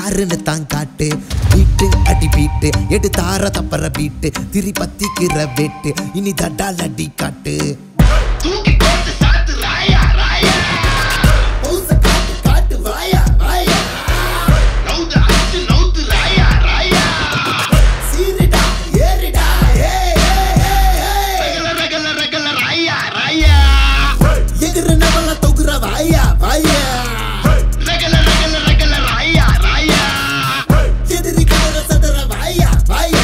யாருன்னு தான் காட்டு பீட்டு அடி பீட்டு எடு தார தப்பற பீட்டு திரி பத்திக்கிற வெட்டு இனி தடால் அடி காட்டு தூக்கி போட்டு சாத்து ராயா ராயா காட்டு காட்டு வாயா வாயா நவுந்து அடிச்சு நவுத்து ராயா ராயா சீரிடா ஏறிடா ஏ ரகல ரகல ரகல ராயா ராயா எகிற நவல தொகுற வாயா வாயா ரகல ரகல ரகல ராயா ராயா எதிரி கதற சதற வாயா வாயா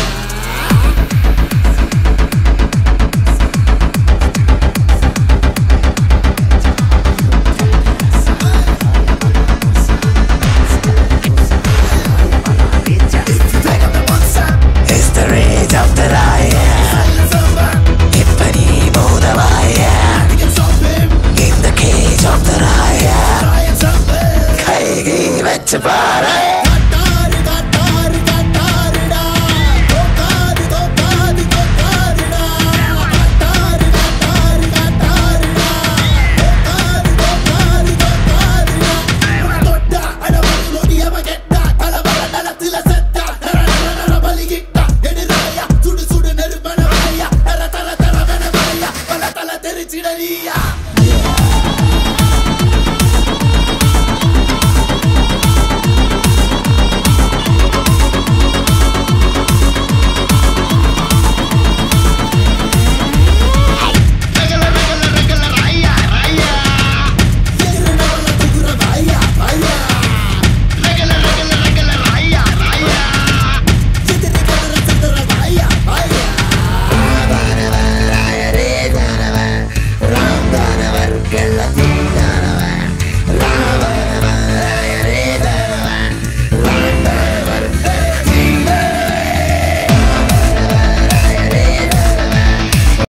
History of the இப்படி போதவாய In the cage of the raya கைகை வச்சு பாரு